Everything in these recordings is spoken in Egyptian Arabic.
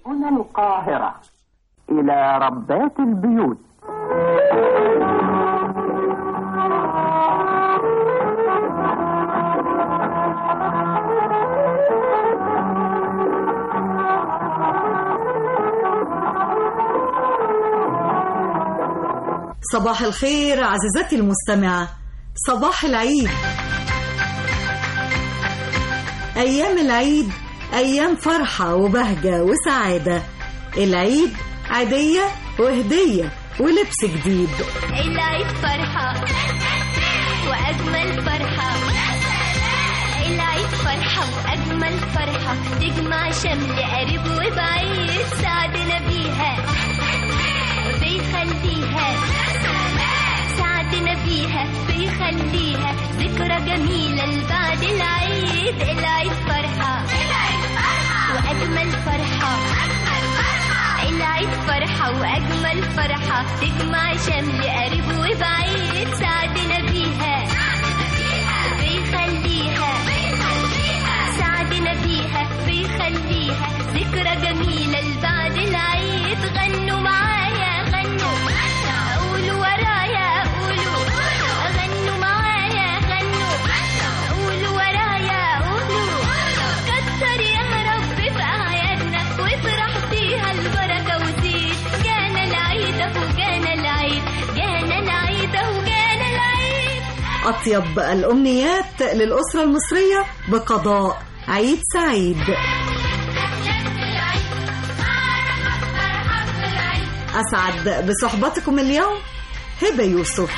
هنا القاهرة إلى ربات البيوت صباح الخير عزيزتي المستمعة صباح العيد أيام العيد أيام فرحة وبهجة وسعادة العيد عيدية وهدية ولبس جديد العيد فرحة وأجمل فرحة العيد فرحة وأجمل فرحة تجمع شمل قريب وبعيد سعدنا بيها بيخليها سعدنا بيها بيخليها ذكرى جميلة لبعد العيد العيد فرحة وأجمل فرحة العيد فرحة وأجمل فرحة تجمع شمل قريب وبعيد سعدنا بيها بيخليها سعدنا بيها بيخليها ذكرى جميلة لبعد العيد غنوا معايا غنوا قولوا ورايا قولوا غنوا معايا غنوا قولوا ورايا قولوا كتر يا رب في أعيادنا وافرح فيها البركة وزيد جانا العيد أهو جانا العيد جانا العيد أهو جانا العيد أطيب الأمنيات للأسرة المصرية بقضاء عيد سعيد أسعد بصحبتكم اليوم هبة يوسف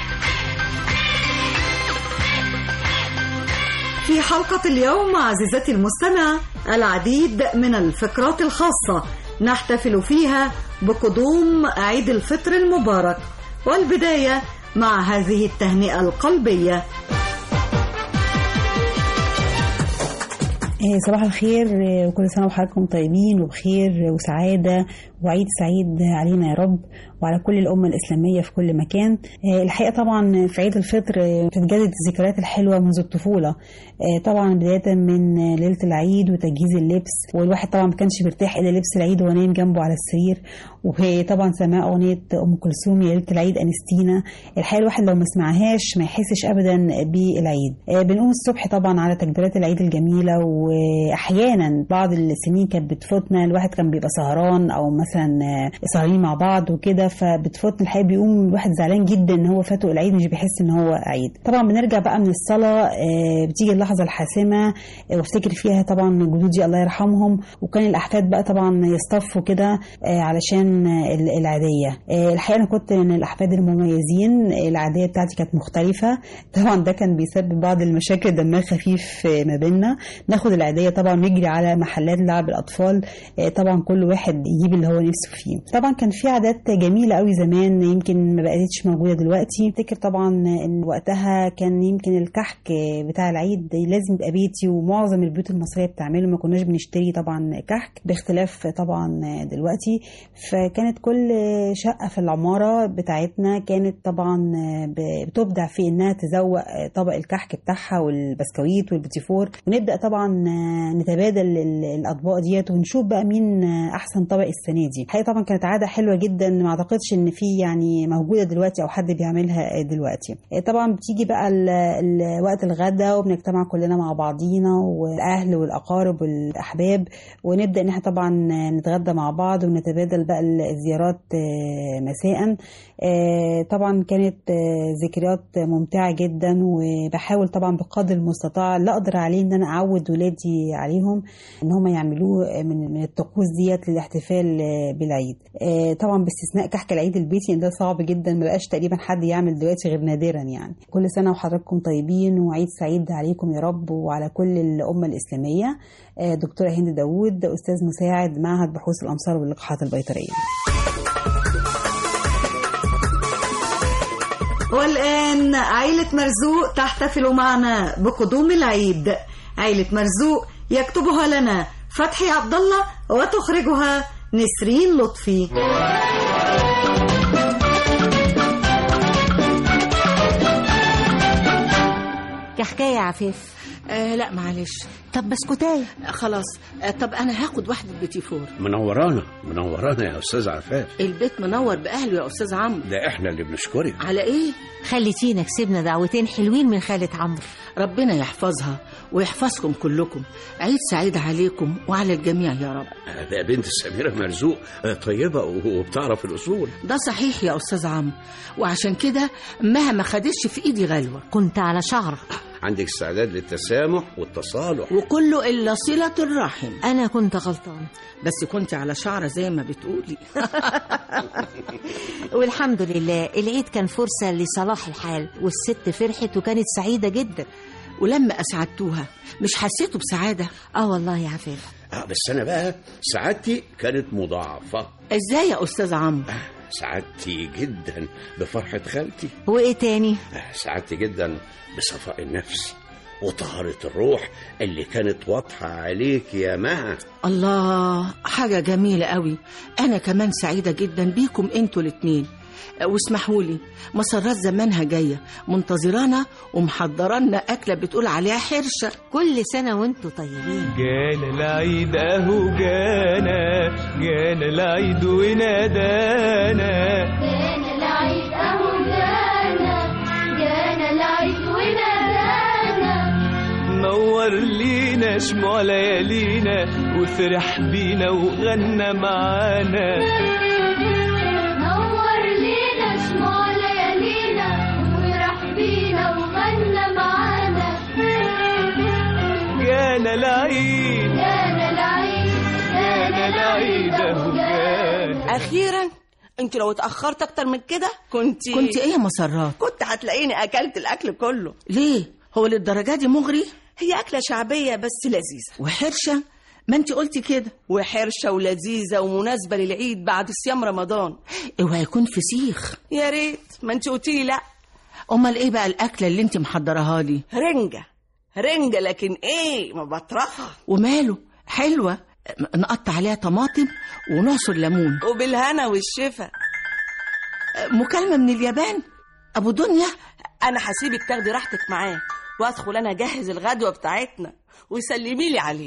في حلقة اليوم عزيزتي المستمعة العديد من الفقرات الخاصة نحتفل فيها بقدوم عيد الفطر المبارك والبداية مع هذه التهنئة القلبية آه، صباح الخير آه، وكل سنة وحضراتكم طيبين وبخير وسعادة وعيد سعيد علينا يا رب وعلى كل الأمة الإسلامية في كل مكان آه، الحقيقة طبعا في عيد الفطر آه، بتتجدد الذكريات الحلوة منذ الطفولة آه، طبعا بداية من آه، ليلة العيد وتجهيز اللبس والواحد طبعا ما كانش بيرتاح إلا لبس العيد وهو نايم جنبه على السرير وطبعا سماع أغنية أم كلثوم يا ليلة العيد أنستينا الحقيقة الواحد لو ما سمعهاش ما يحسش أبدا بالعيد آه، بنقوم الصبح طبعا على تكبيرات العيد الجميلة وأحيانا بعض السنين كانت بتفوتنا الواحد كان بيبقى سهران أو مثلا آه، سهرانين مع بعض وكده فبتفوتنا الحقيقة بيقوم الواحد زعلان جدا إن هو فاته العيد مش بيحس إن هو عيد طبعا بنرجع بقى من الصلاة آه، بتيجي اللحظة الحاسمة آه، وافتكر فيها طبعا جدودي الله يرحمهم وكان الأحفاد بقى طبعا يصطفوا كده آه، علشان آه، ال- العيدية آه، الحقيقة أنا كنت من الأحفاد المميزين العادية بتاعتي كانت مختلفة طبعا ده كان بيسبب بعض المشاكل دمها خفيف آه، ما بيننا ناخد العيدية طبعا نجري على محلات لعب الأطفال آه، طبعا كل واحد يجيب اللي هو نفسه فيه طبعا كان في عادات جميلة قوي زمان يمكن ما بقتش موجودة دلوقتي افتكر طبعا ان وقتها كان يمكن الكحك بتاع العيد لازم يبقى بيتي ومعظم البيوت المصرية بتعمله ما كناش بنشتري طبعا كحك باختلاف طبعا دلوقتي فكانت كل شقة في العمارة بتاعتنا كانت طبعا بتبدع في انها تزوق طبق الكحك بتاعها والبسكويت والبتيفور ونبدأ طبعا نتبادل ال- الاطباق ديت ونشوف بقى مين احسن طبق السنة دي الحقيقة طبعا كانت عادة حلوة جدا ما اعتقدش ان في يعني موجودة دلوقتي او حد بيعملها دلوقتي طبعا بتيجي بقى ال- ال- وقت الغدا وبنجتمع كلنا مع بعضينا والاهل والاقارب والاحباب ونبدا ان احنا طبعا نتغدى مع بعض ونتبادل بقى الزيارات آه، مساء آه، طبعا كانت آه، ذكريات ممتعه جدا وبحاول طبعا بقدر المستطاع اللي اقدر عليه ان انا اعود ولادي عليهم ان هم يعملوه من من الطقوس ديت للاحتفال آه، بالعيد آه، طبعا باستثناء كحك العيد البيتي لأن ده صعب جدا ما بقاش تقريبا حد يعمل دلوقتي غير نادرا يعني كل سنه وحضراتكم طيبين وعيد سعيد عليكم يا رب وعلى كل الامه الاسلاميه آه، دكتوره هند داوود استاذ مساعد معهد بحوث الامصار واللقاحات البيطريه والآن عائلة مرزوق تحتفل معنا بقدوم العيد عائلة مرزوق يكتبها لنا فتحي عبد الله وتخرجها نسرين لطفي كحكاية يا عفاف آه لا معلش طب بسكوتايه خلاص آه، طب انا هاخد واحده بيتي فور منورانا منورانا يا استاذ عفاف البيت منور باهله يا استاذ عمرو ده احنا اللي بنشكرك على ايه خليتينا كسبنا دعوتين حلوين من خالة عمرو ربنا يحفظها ويحفظكم كلكم عيد سعيد عليكم وعلى الجميع يا رب ده بنت سميرة مرزوق آه، طيبة وبتعرف الأصول ده صحيح يا استاذ عمرو وعشان كده مهما خدتش في ايدي غلوه كنت على شعرة عندك استعداد للتسامح والتصالح وكله الا صله الرحم أنا كنت غلطان بس كنت على شعره زي ما بتقولي والحمد لله العيد كان فرصة لصلاح الحال والست فرحت وكانت سعيدة جدا ولما اسعدتوها مش حسيتوا بسعاده اه والله يا عفاف آه بس أنا بقى سعادتي كانت مضاعفة ازاي يا استاذ عمرو آه، سعادتي جدا بفرحة خالتي وايه تاني آه، سعادتي جدا بصفاء النفس وطهارة الروح اللي كانت واضحة عليك يا مها الله حاجة جميلة قوي أنا كمان سعيدة جدا بيكم انتوا الاتنين أه، واسمحوا لي مسرات زمانها جاية منتظرانا ومحضرانا أكلة بتقول عليها حرشة كل سنة وانتوا طيبين جانا العيد اهو جانا جانا العيد ونادانا جانا العيد اهو جانا جانا العيد ونادانا نور لينا شموع ليالينا وفرح بينا وغنى معانا نور لينا شموع ليالينا وفرح بينا وغنى معانا جانا العيد جانا العيد جانا العيد اهو جانا اخيرا انت لو اتاخرت اكتر من كده كنت كنت إيه يا مسرات؟ كنت هتلاقيني اكلت الاكل كله ليه؟ هو للدرجة دي مغري؟ هي اكله شعبيه بس لذيذه وحرشة؟ ما انت قلتي كده وحرشه ولذيذه ومناسبه للعيد بعد صيام رمضان اوعى يكون فسيخ يا ريت ما انت قلتي لي لا امال ايه بقى الاكله اللي انت محضراها لي رنجه رنجه لكن ايه ما بطرخها وماله حلوه نقطع عليها طماطم ونعصر ليمون وبالهنا والشفا مكالمه من اليابان ابو دنيا انا هسيبك تاخدي راحتك معاه وادخل انا اجهز الغدوه بتاعتنا وسلمي لي عليه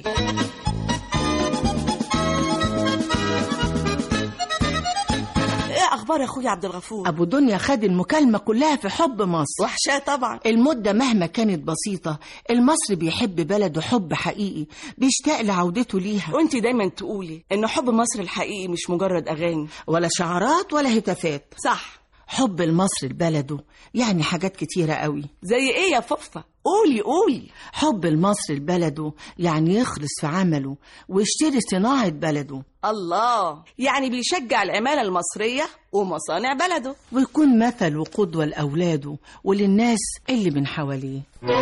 ايه اخبار يا اخويا عبد الغفور ابو دنيا خد المكالمه كلها في حب مصر وحشاه طبعا المدة مهما كانت بسيطة المصري بيحب بلده حب حقيقي بيشتاق لعودته ليها وانت دايما تقولي ان حب مصر الحقيقي مش مجرد اغاني ولا شعارات ولا هتافات صح حب المصري لبلده يعني حاجات كتيرة قوي زي ايه يا فوفا قولي قولي حب المصري لبلده يعني يخلص في عمله ويشتري صناعة بلده الله يعني بيشجع العمالة المصرية ومصانع بلده ويكون مثل وقدوة لأولاده وللناس اللي من حواليه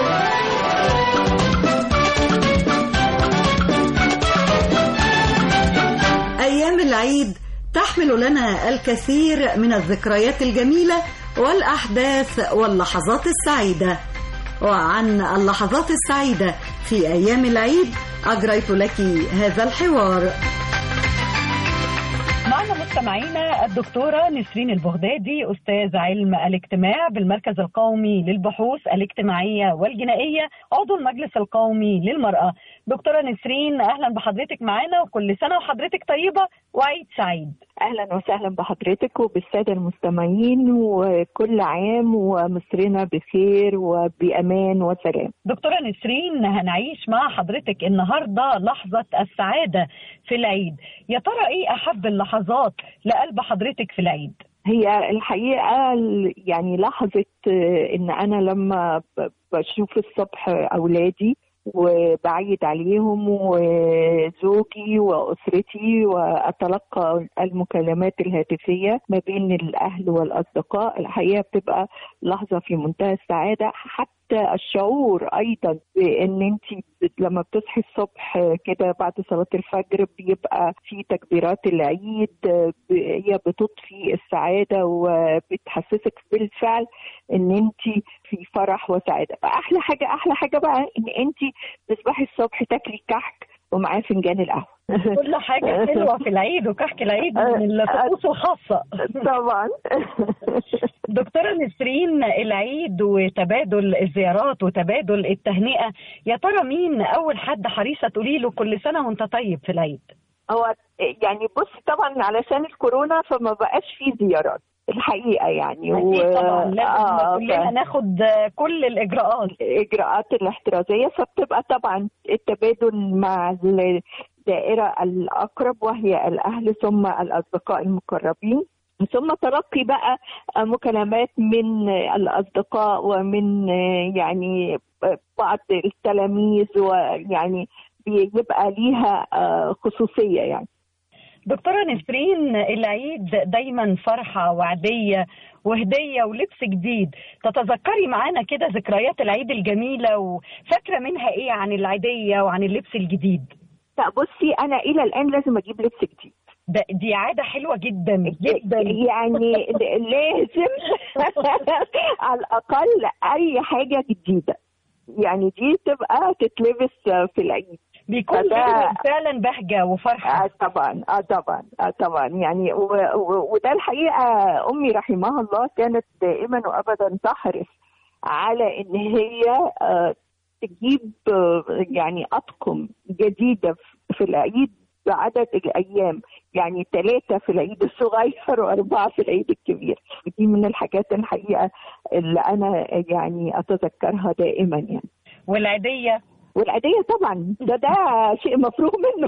أيام العيد تحمل لنا الكثير من الذكريات الجميلة والأحداث واللحظات السعيدة وعن اللحظات السعيدة في أيام العيد أجريت لك هذا الحوار معنا مستمعينا الدكتورة نسرين البغدادي أستاذ علم الاجتماع بالمركز القومي للبحوث الاجتماعية والجنائية عضو المجلس القومي للمرأة دكتورة نسرين أهلا بحضرتك معانا وكل سنة وحضرتك طيبة وعيد سعيد اهلا وسهلا بحضرتك وبالساده المستمعين وكل عام ومصرنا بخير وبامان وسلام. دكتورة نسرين هنعيش مع حضرتك النهاردة لحظة السعادة في العيد يا ترى إيه أحب اللحظات لقلب حضرتك في العيد؟ هي الحقيقه ال- يعني لحظه آه، ان انا لما ب- بشوف الصبح اولادي وبعيد عليهم وزوجي واسرتي واتلقى المكالمات الهاتفيه ما بين الاهل والاصدقاء الحقيقه بتبقى لحظه في منتهى السعاده حتى الشعور ايضا بان انت لما بتصحي الصبح كده بعد صلاه الفجر بيبقى في تكبيرات العيد ب- هي بتضفي السعاده وبتحسسك بالفعل ان انت في فرح وسعاده فاحلى حاجه احلى حاجه بقى ان انت تصبحي الصبح تاكلي كحك ومعاه فنجان القهوه كل حاجة حلوة في العيد وكحك العيد من الطقوس الخاصة طبعا دكتورة نسرين العيد وتبادل الزيارات وتبادل التهنئة يا ترى مين أول حد حريصة تقولي له كل سنة وأنت طيب في العيد؟ هو يعني بص طبعا علشان الكورونا فما بقاش فيه زيارات الحقيقه يعني أكيد طبعا لازم آه، كلنا ف- ناخد كل الإجراءات الاجراءات الاحترازيه فبتبقى طبعا التبادل مع الدائره الاقرب وهي الاهل ثم الاصدقاء المقربين ثم تلقي بقى مكالمات من الاصدقاء ومن يعني بعض التلاميذ ويعني بيبقى ليها آه، خصوصيه يعني دكتورة نسرين العيد دايما فرحة وعدية وهدية ولبس جديد تتذكري معانا كده ذكريات العيد الجميلة وفاكرة منها ايه عن العيدية وعن اللبس الجديد لا بصي انا الى الان لازم اجيب لبس جديد ده دي عادة حلوة جدا جدا يعني لازم على الاقل اي حاجه جديده يعني دي تبقى تتلبس في العيد بيكون فده- فعلا- فعلا بهجة وفرحة آه طبعا اه طبعا اه طبعا يعني و و وده الحقيقه امي رحمها الله كانت دائما وابدا تحرص على ان هي آه تجيب آه يعني اطقم جديده في- في العيد بعدد الايام يعني ثلاثه في العيد الصغير واربعه في العيد الكبير دي من الحاجات الحقيقه اللي انا يعني اتذكرها دائما يعني والعيدية والعيدية طبعا ده ده شيء مفروغ منه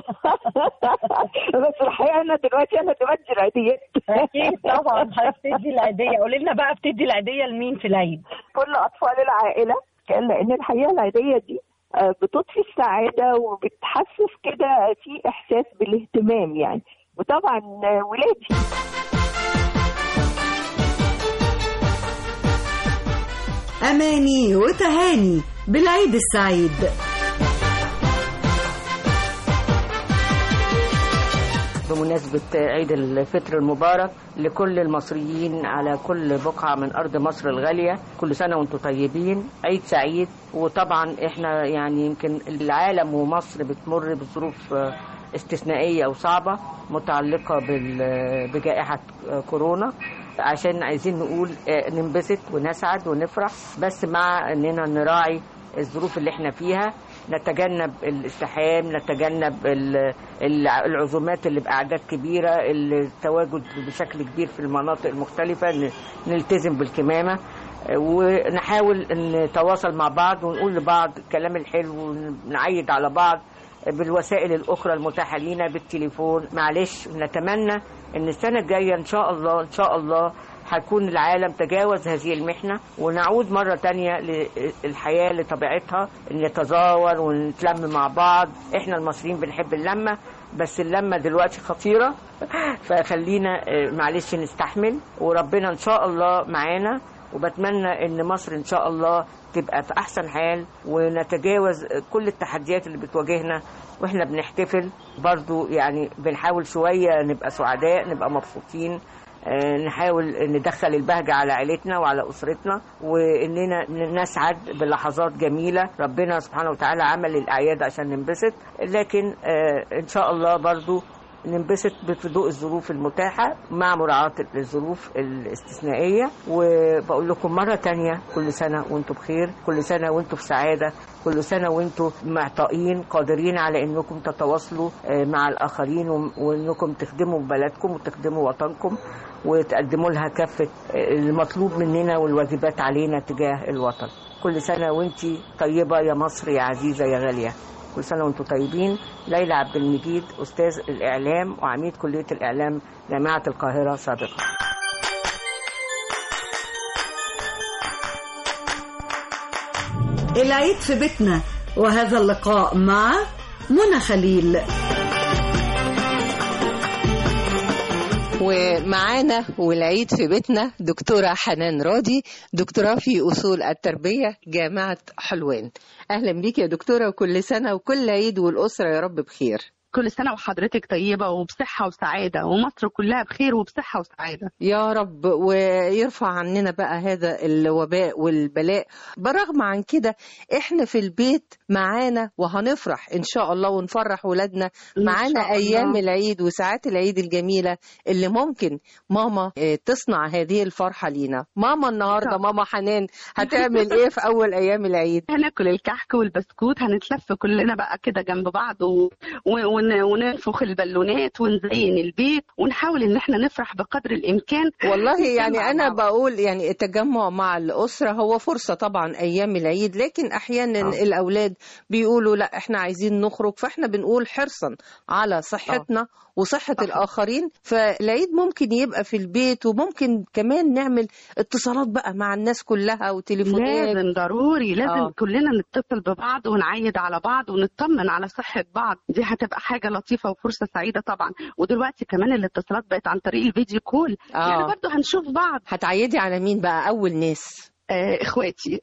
بس الحقيقة أنا دلوقتي أنا دلوقتي العيديات أكيد طبعا هتدي العيدية قولي لنا بقى بتدي العيدية لمين في العيد؟ كل أطفال العائلة كان لأن الحقيقة العيدية دي آه، بتضفي السعادة وبتحسس كده في إحساس بالاهتمام يعني وطبعا آه، ولادي أماني وتهاني بالعيد السعيد بمناسبة عيد الفطر المبارك لكل المصريين على كل بقعة من أرض مصر الغالية كل سنة وانتم طيبين عيد سعيد وطبعا احنا يعني يمكن العالم ومصر بتمر بظروف استثنائية وصعبة متعلقة بال- بجائحة كورونا عشان عايزين نقول آه، ننبسط ونسعد ونفرح بس مع اننا نراعي الظروف اللي احنا فيها نتجنب الازدحام نتجنب ال- الع- العزومات اللي باعداد كبيره التواجد بشكل كبير في المناطق المختلفه ن- نلتزم بالكمامه آه، ونحاول نتواصل مع بعض ونقول لبعض الكلام الحلو ونعيد على بعض بالوسائل الاخرى المتاحه لينا بالتليفون معلش نتمنى ان السنه الجايه ان شاء الله ان شاء الله هيكون العالم تجاوز هذه المحنة ونعود مرة تانية للحياة لطبيعتها ان نتزاور ونتلم مع بعض احنا المصريين بنحب اللمة بس اللمة دلوقتي خطيرة فخلينا آه، معلش نستحمل وربنا ان شاء الله معانا وبتمنى ان مصر ان شاء الله تبقى في احسن حال ونتجاوز كل التحديات اللي بتواجهنا واحنا بنحتفل برضو يعني بنحاول شوية نبقى سعداء نبقى مبسوطين آه، نحاول ندخل البهجة على عيلتنا وعلى أسرتنا وإننا نسعد بلحظات جميلة ربنا سبحانه وتعالى عمل الأعياد عشان ننبسط لكن آه، إن شاء الله برضو ننبسط بضوء الظروف المتاحة مع مراعاة الظروف الاستثنائية وبقول لكم مرة تانية كل سنة وانتم بخير كل سنة وانتم في سعادة كل سنة وانتم معطائين قادرين على انكم تتواصلوا آه، مع الآخرين وم- وانكم تخدموا بلدكم وتخدموا وطنكم وتقدموا لها كافة آه، المطلوب مننا والواجبات علينا تجاه الوطن كل سنة وانتي طيبة يا مصر يا عزيزة يا غالية كل سنة وانتم طيبين ليلى عبد المجيد أستاذ الإعلام وعميد كلية الإعلام جامعة القاهرة سابقا العيد في بيتنا وهذا اللقاء مع منى خليل ومعانا والعيد في بيتنا دكتورة حنان راضي دكتوراه في أصول التربية جامعة حلوان أهلا بيك يا دكتورة وكل سنة وكل عيد والأسرة يا رب بخير كل سنة وحضرتك طيبة وبصحة وسعادة ومصر كلها بخير وبصحة وسعادة يا رب ويرفع عننا بقى هذا الوباء والبلاء برغم عن كده احنا في البيت معانا وهنفرح ان شاء الله ونفرح ولادنا إن معانا شاء ايام الله. العيد وساعات العيد الجميله اللي ممكن ماما آه، تصنع هذه الفرحه لينا ماما النهارده ماما حنان هتعمل ايه في اول ايام العيد هناكل الكحك والبسكوت هنتلف كلنا بقى كده جنب بعض و... و... ون... وننفخ البالونات ونزين البيت ونحاول ان احنا نفرح بقدر الامكان والله يعني نتجمع انا مع بعض. بقول يعني التجمع مع الاسره هو فرصه طبعا ايام العيد لكن احيانا آه. الاولاد بيقولوا لا احنا عايزين نخرج فاحنا بنقول حرصا على صحتنا وصحه الاخرين فالعيد ممكن يبقى في البيت وممكن كمان نعمل اتصالات بقى مع الناس كلها وتليفونات لازم ضروري لازم آه. آه. كلنا نتصل ببعض ونعيد على بعض ونطمن على صحة بعض دي هتبقى حاجة لطيفة وفرصة سعيدة طبعا ودلوقتي كمان الاتصالات بقت عن طريق الفيديو كول آه. يعني برضو هنشوف بعض هتعيدي على مين بقى اول ناس آه اخواتي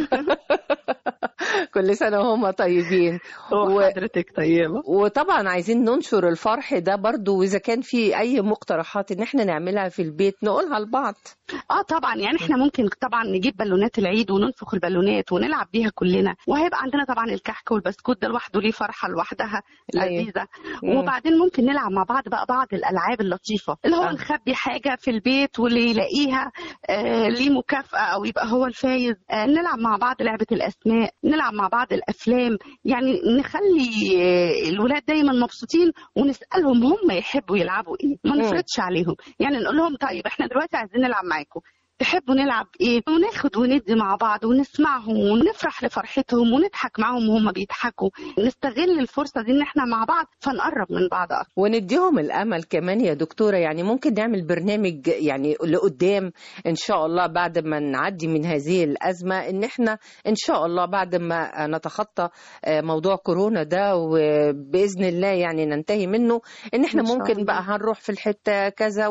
كل سنه وهم طيبين وحضرتك طيبة وطبعا عايزين ننشر الفرح ده برضو واذا كان في اي مقترحات ان احنا نعملها في البيت نقولها لبعض اه طبعا يعني احنا ممكن طبعا نجيب بالونات العيد وننفخ البالونات ونلعب بيها كلنا وهيبقى عندنا طبعا الكحك والبسكوت ده لوحده ليه فرحه لوحدها أيوة. لذيذه مم. وبعدين ممكن نلعب مع بعض بقى بعض الالعاب اللطيفه اللي هو آه. نخبي حاجه في البيت واللي يلاقيها آه ليه مكافاه او يبقى هو الفايز آه نلعب مع بعض لعبه الاسماء نلعب مع بعض الافلام يعني نخلي آه الولاد دايما مبسوطين ونسالهم هم يحبوا يلعبوا ايه ما مم. نفرضش عليهم يعني نقول لهم طيب احنا دلوقتي عايزين نلعب معاكم تحبوا نلعب ايه وناخد وندي مع بعض ونسمعهم ونفرح لفرحتهم ونضحك معاهم وهم بيضحكوا نستغل الفرصه دي ان احنا مع بعض فنقرب من بعض اكتر ونديهم الامل كمان يا دكتوره يعني ممكن نعمل برنامج يعني لقدام ان شاء الله بعد ما نعدي من هذه الازمه ان احنا ان شاء الله بعد ما نتخطى آه، موضوع كورونا ده وباذن الله يعني ننتهي منه ان احنا إن شاء ممكن الله. بقى هنروح في الحته كذا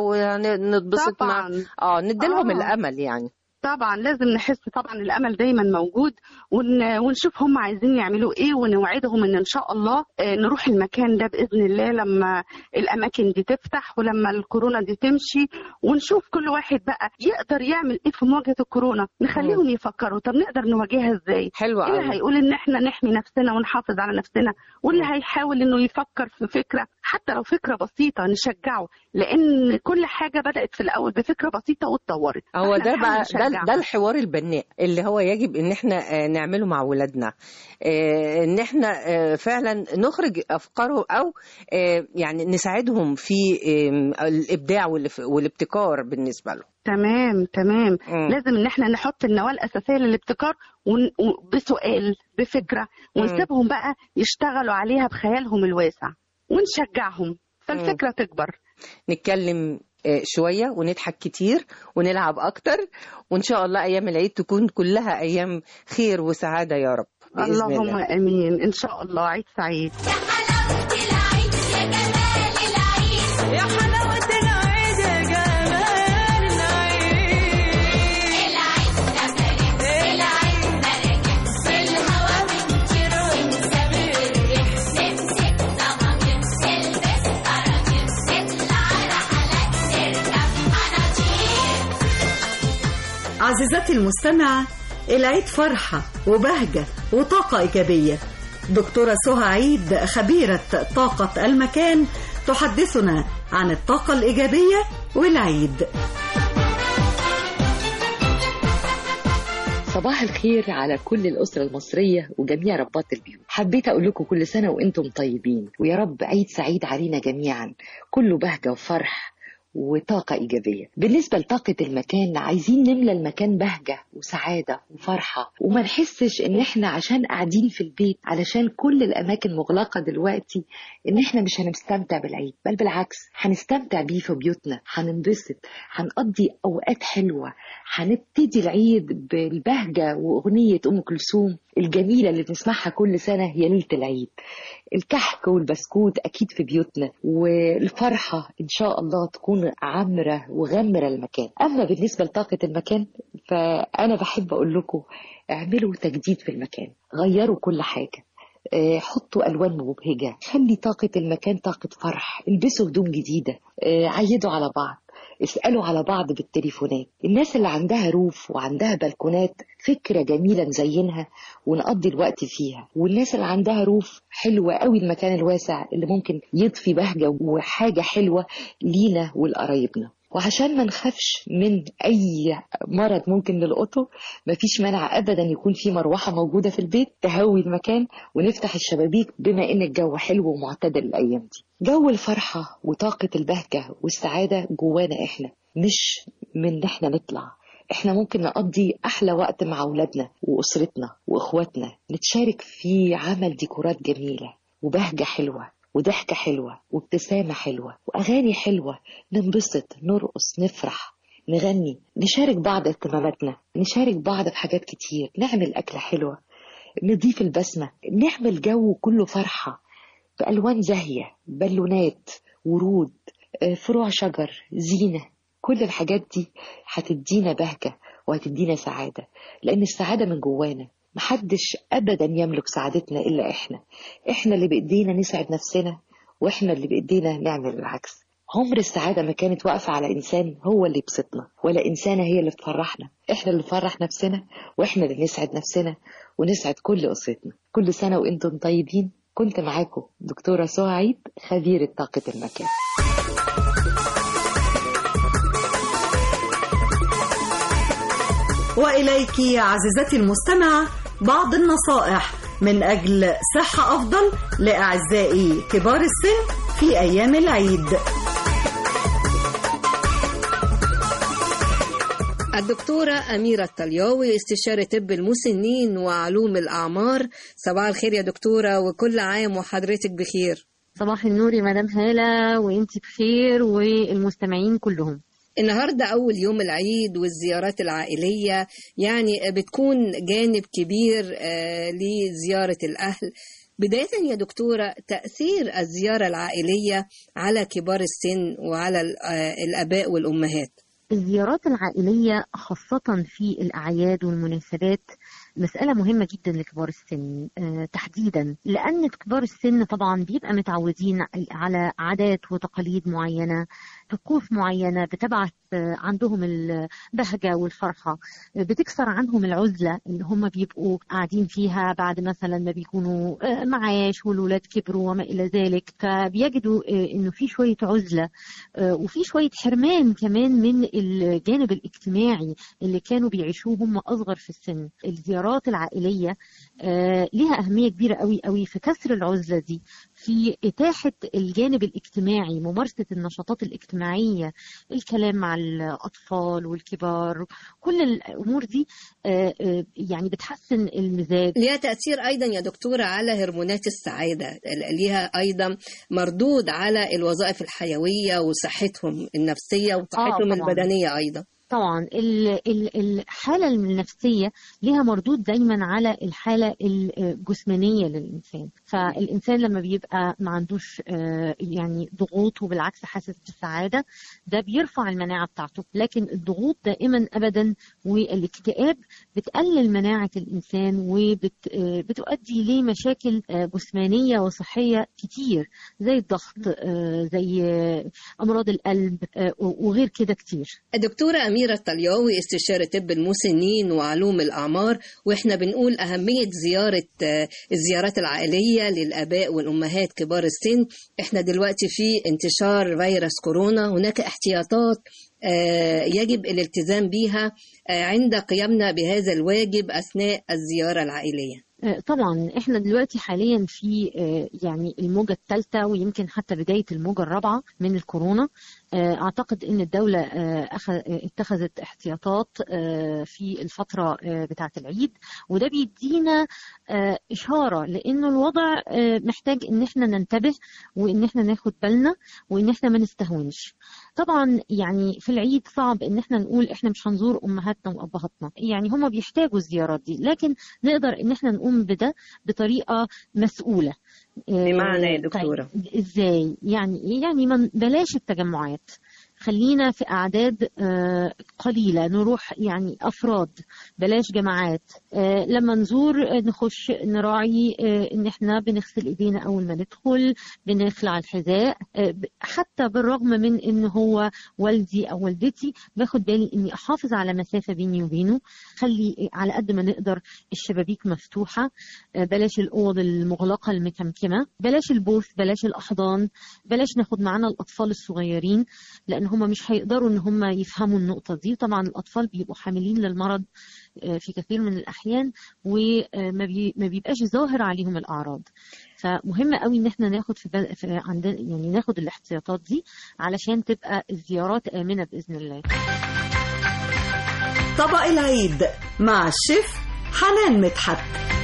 ونتبسط مع طبعا اه نديلهم آه. الامل يعني طبعا لازم نحس طبعا الامل دايما موجود ون... ونشوف هم عايزين يعملوا ايه ونوعدهم ان ان شاء الله آه، نروح المكان ده باذن الله لما الاماكن دي تفتح ولما الكورونا دي تمشي ونشوف كل واحد بقى يقدر يعمل ايه في مواجهه الكورونا نخليهم يفكروا طب نقدر نواجهها ازاي حلوة اللي قوي. هيقول ان احنا نحمي نفسنا ونحافظ على نفسنا واللي هيحاول انه يفكر في فكره حتى لو فكره بسيطه نشجعه لان كل حاجه بدات في الاول بفكره بسيطه واتطورت هو فإحنا ده نحاول بقى ده, نشجعه. ده الحوار البناء اللي هو يجب ان احنا آه، نعمله مع ولادنا آه، ان احنا آه، فعلا نخرج افكاره او آه، يعني نساعدهم في آه، الابداع والف- والابتكار بالنسبه له تمام تمام مم. لازم ان احنا نحط النواه الاساسيه للابتكار ون... و- بسؤال بفكره ونسيبهم بقى يشتغلوا عليها بخيالهم الواسع ونشجعهم فالفكره تكبر نتكلم آه، شويه ونضحك كتير ونلعب اكتر وان شاء الله ايام العيد تكون كلها ايام خير وسعاده يا رب باذن اللهم الله امين ان شاء الله عيد سعيد يا حلاوة العيد يا جمال العيد العيد العيد في الهوا بنطير ونسافر نمسك طبق نلبس أراجيل نطلع رحلات نركب أناجيل عزيزتي المستمعة العيد فرحة وبهجة وطاقة إيجابية دكتورة سهى عيد خبيرة طاقة المكان تحدثنا عن الطاقة الإيجابية والعيد صباح الخير على كل الأسرة المصرية وجميع رباط البيوت حبيت أقول لكم كل سنة وإنتم طيبين ويا رب عيد سعيد علينا جميعا كله بهجة وفرح وطاقة إيجابية بالنسبة لطاقة المكان عايزين نملى المكان بهجة وسعادة وفرحة وما نحسش إن إحنا عشان قاعدين في البيت علشان كل الأماكن مغلقة دلوقتي إن إحنا مش هنستمتع بالعيد بل بالعكس هنستمتع بيه في بيوتنا هننبسط هنقضي أوقات حلوة هنبتدي العيد بالبهجة وأغنية أم كلثوم الجميلة اللي بنسمعها كل سنة هي ليلة العيد الكحك والبسكوت أكيد في بيوتنا والفرحة إن شاء الله تكون عامرة وغمرة المكان أما بالنسبة لطاقة المكان فأنا بحب أقول لكم اعملوا تجديد في المكان غيروا كل حاجة آه، حطوا ألوان مبهجة خلي طاقة المكان طاقة فرح البسوا هدوم جديدة آه، عيدوا على بعض اسألوا على بعض بالتليفونات الناس اللي عندها روف وعندها بلكونات فكرة جميلة نزينها ونقضي الوقت فيها والناس اللي عندها روف حلوة قوي المكان الواسع اللي ممكن يضفي بهجة وحاجة حلوة لينا ولقرايبنا وعشان ما نخافش من اي مرض ممكن نلقطه مفيش مانع ابدا يكون في مروحه موجوده في البيت تهوي المكان ونفتح الشبابيك بما ان الجو حلو ومعتدل الايام دي جو الفرحه وطاقه البهجه والسعاده جوانا احنا مش من ان احنا نطلع احنا ممكن نقضي احلى وقت مع اولادنا واسرتنا واخواتنا نتشارك في عمل ديكورات جميله وبهجه حلوه وضحكة حلوة وابتسامة حلوة وأغاني حلوة ننبسط نرقص نفرح نغني نشارك بعض اهتماماتنا نشارك بعض في حاجات كتير نعمل أكلة حلوة نضيف البسمة نعمل جو كله فرحة بألوان زاهية بالونات ورود آه، فروع شجر زينة كل الحاجات دي هتدينا بهجة وهتدينا سعادة لأن السعادة من جوانا محدش أبدا يملك سعادتنا إلا إحنا إحنا اللي بإيدينا نسعد نفسنا وإحنا اللي بإيدينا نعمل العكس عمر السعادة ما كانت واقفة على إنسان هو اللي يبسطنا ولا إنسانة هي اللي تفرحنا إحنا اللي نفرح نفسنا وإحنا اللي نسعد نفسنا ونسعد كل أسرتنا كل سنة وإنتم طيبين كنت معاكم دكتورة سهى عيد خبيرة طاقة المكان وإليك عزيزتي المستمعة بعض النصائح من أجل صحة أفضل لأعزائي كبار السن في أيام العيد الدكتورة أميرة الطلياوي استشارة طب المسنين وعلوم الأعمار صباح الخير يا دكتورة وكل عام وحضرتك بخير صباح النور يا مدام هالة وانتي بخير والمستمعين كلهم النهاردة أول يوم العيد والزيارات العائلية يعني بتكون جانب كبير آه، لزيارة الأهل بداية يا دكتورة تأثير الزيارة العائلية على كبار السن وعلى ال- آه، الآباء والأمهات الزيارات العائلية خاصة في الأعياد والمناسبات مسألة مهمة جدا لكبار السن آه، تحديدا لأن كبار السن طبعا بيبقى متعودين على عادات وتقاليد معينة طقوس معينة بتبعث آه، عندهم البهجة والفرحة آه، بتكسر عنهم العزلة اللي هم بيبقوا قاعدين فيها بعد مثلا ما بيكونوا آه، معاش والولاد كبروا وما إلى ذلك فبيجدوا آه، إنه في شوية عزلة آه، وفي شوية حرمان كمان من الجانب الاجتماعي اللي كانوا بيعيشوه هم أصغر في السن الزيارات العائلية آه، ليها أهمية كبيرة قوي قوي في كسر العزلة دي في إتاحة الجانب الاجتماعي ممارسة النشاطات الاجتماعية الكلام مع الأطفال والكبار كل الأمور دي آه، آه، يعني بتحسن المزاج ليها تأثير أيضا يا دكتورة على هرمونات السعادة ليها أيضا مردود على الوظائف الحيوية وصحتهم النفسية وصحتهم طبعاً. البدنية أيضا طبعا ال- ال- الحالة النفسية ليها مردود دايما على الحالة الجسمانية للإنسان فالإنسان لما بيبقى ما عندوش آه، يعني ضغوط وبالعكس حاسس بالسعادة ده بيرفع المناعة بتاعته لكن الضغوط دائما أبدا والاكتئاب بتقلل مناعة الإنسان وبتؤدي لمشاكل آه، جسمانية وصحية كتير زي الضغط آه، زي آه، أمراض القلب آه، وغير كده كتير الدكتورة أميرة الطلياوي استشارة طب المسنين وعلوم الأعمار وإحنا بنقول أهمية زيارة آه، الزيارات العائلية للآباء والأمهات كبار السن إحنا دلوقتي في انتشار فيروس كورونا هناك احتياطات آه، يجب الالتزام بها آه، عند قيامنا بهذا الواجب أثناء الزيارة العائلية آه، طبعا احنا دلوقتي حاليا في آه، يعني الموجة الثالثة ويمكن حتى بداية الموجة الرابعة من الكورونا آه، اعتقد ان الدولة آه، أخ- آه، اتخذت احتياطات آه، في الفترة آه، بتاعة العيد وده بيدينا آه، اشارة لانه الوضع آه، محتاج ان احنا ننتبه وان احنا ناخد بالنا وان احنا ما نستهونش طبعا يعني في العيد صعب ان احنا نقول احنا مش هنزور امهاتنا وابهاتنا يعني هم بيحتاجوا الزيارات دي لكن نقدر ان احنا نقوم بده بطريقه مسؤوله آه، بمعنى يا دكتورة؟ طيب ازاي يعني ايه يعني ما بلاش التجمعات خلينا في أعداد آه، قليلة نروح يعني أفراد بلاش جماعات آه، لما نزور آه، نخش نراعي آه، إن إحنا بنغسل إيدينا أول ما ندخل بنخلع الحذاء آه، ب- حتى بالرغم من إن هو والدي أو والدتي باخد بالي إني أحافظ على مسافة بيني وبينه خلي على قد ما نقدر الشبابيك مفتوحة آه، بلاش الأوض المغلقة المكمكمة بلاش البوث بلاش الأحضان بلاش ناخد معانا الأطفال الصغيرين لأن هم مش هيقدروا إن هم يفهموا النقطة دي طبعا الأطفال بيبقوا حاملين للمرض آه، في كثير من الأحيان وما بي- ما بيبقاش ظاهر عليهم الأعراض فمهم قوي ان احنا ناخد في, بل... في عندنا يعني ناخد الاحتياطات دي علشان تبقى الزيارات آمنة بإذن الله طبق العيد مع الشيف حنان مدحت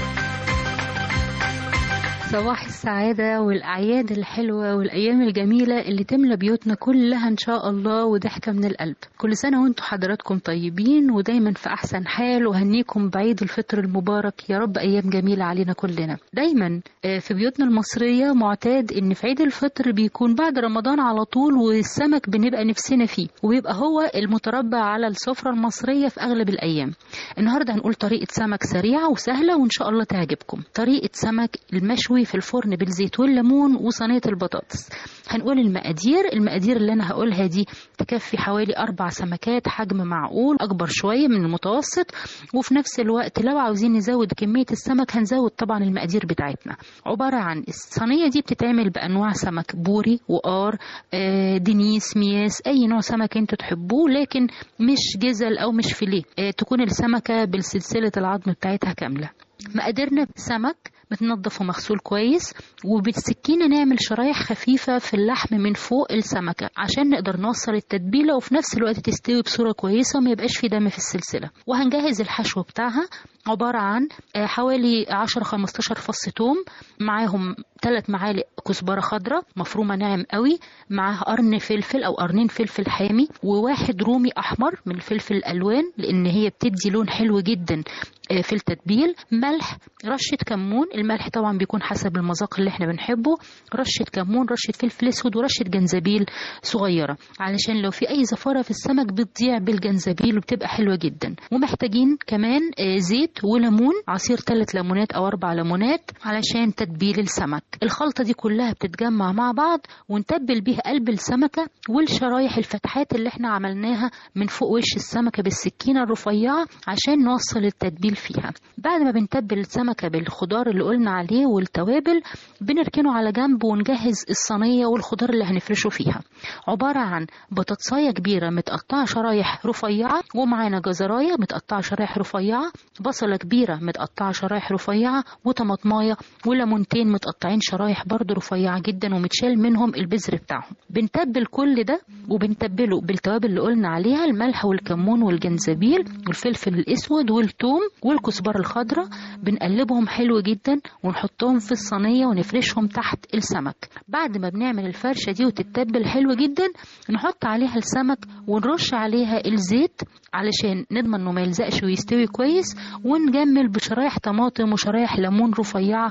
صباح السعادة والأعياد الحلوة والأيام الجميلة اللي تملى بيوتنا كلها إن شاء الله وضحكة من القلب كل سنة وانتم حضراتكم طيبين ودايما في أحسن حال وهنيكم بعيد الفطر المبارك يا رب أيام جميلة علينا كلنا دايما آه، في بيوتنا المصرية معتاد إن في عيد الفطر بيكون بعد رمضان على طول والسمك بنبقى نفسنا فيه ويبقى هو المتربع على السفرة المصرية في أغلب الأيام النهاردة هنقول طريقة سمك سريعة وسهلة وإن شاء الله تعجبكم طريقة سمك المشوي في الفرن بالزيت والليمون وصينية البطاطس هنقول المقادير المقادير اللي أنا هقولها دي تكفي حوالي أربع سمكات حجم معقول أكبر شوية من المتوسط وفي نفس الوقت لو عاوزين نزود كمية السمك هنزود طبعا المقادير بتاعتنا عبارة عن الصينية دي بتتعمل بأنواع سمك بوري وقار آه، دنيس مياس أي نوع سمك انتوا تحبوه لكن مش جزل أو مش فيليه آه، تكون السمكة بالسلسلة العظم بتاعتها كاملة مقاديرنا سمك متنضف ومغسول كويس وبالسكينة نعمل شرايح خفيفة في اللحم من فوق السمكة عشان نقدر نوصل التتبيلة وفي نفس الوقت تستوي بصورة كويسة وما يبقاش في دم في السلسلة وهنجهز الحشو بتاعها عبارة عن آه، حوالي 10-15 فص توم معاهم 3 معالق كزبرة خضراء مفرومة ناعم قوي معاها قرن فلفل أو قرنين فلفل حامي وواحد رومي أحمر من الفلفل الألوان لأن هي بتدي لون حلو جدا آه، في التتبيل ملح رشة كمون الملح طبعا بيكون حسب المذاق اللي احنا بنحبه رشة كمون رشة فلفل اسود ورشة جنزبيل صغيرة علشان لو في اي زفارة في السمك بتضيع بالجنزبيل وبتبقى حلوة جدا ومحتاجين كمان آه، زيت وليمون عصير ثلاث ليمونات او اربع ليمونات علشان تتبيل السمك الخلطة دي كلها بتتجمع مع بعض ونتبل بيها قلب السمكة والشرايح الفتحات اللي احنا عملناها من فوق وش السمكة بالسكينة الرفيعة عشان نوصل التتبيل فيها بعد ما بنتبل السمكة بالخضار اللي قلنا عليه والتوابل بنركنه على جنب ونجهز الصينية والخضار اللي هنفرشه فيها عبارة عن بطاطساية كبيرة متقطعة شرايح رفيعة ومعانا جزراية متقطعة شرايح رفيعة بصلة كبيرة متقطعة شرايح رفيعة وطماطماية وليمونتين متقطعين شرايح برضو رفيعة جدا ومتشال منهم البذر بتاعهم بنتبل كل ده وبنتبله بالتوابل اللي قلنا عليها الملح والكمون والجنزبيل والفلفل الاسود والثوم والكزبرة الخضراء بنقلبهم حلو جدا ونحطهم في الصينية ونفرشهم تحت السمك بعد ما بنعمل الفرشة دي وتتبل حلو جدا نحط عليها السمك ونرش عليها الزيت علشان نضمن انه ما يلزقش ويستوي كويس ونجمل بشرايح طماطم وشرايح ليمون رفيعة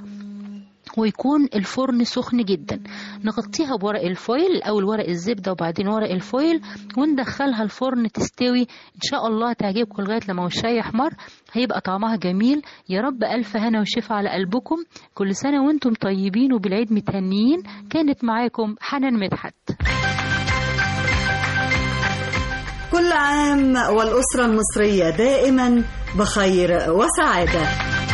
ويكون الفرن سخن جدا نغطيها بورق الفويل الاول ورق الزبده وبعدين ورق الفويل وندخلها الفرن تستوي ان شاء الله تعجبكم لغايه لما وشها يحمر هيبقى طعمها جميل يا رب الف هنا وشفا على قلبكم كل سنه وانتم طيبين وبالعيد متهنيين كانت معاكم حنان مدحت كل عام والأسرة المصرية دائما بخير وسعادة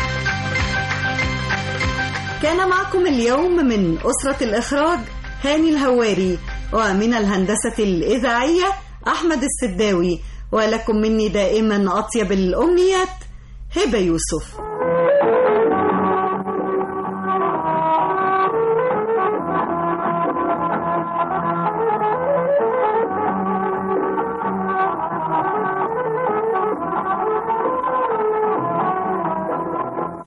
كان معكم اليوم من أسرة الإخراج هاني الهواري ومن الهندسة الإذاعية أحمد السداوي ولكم مني دائما أطيب الأمنيات هبة يوسف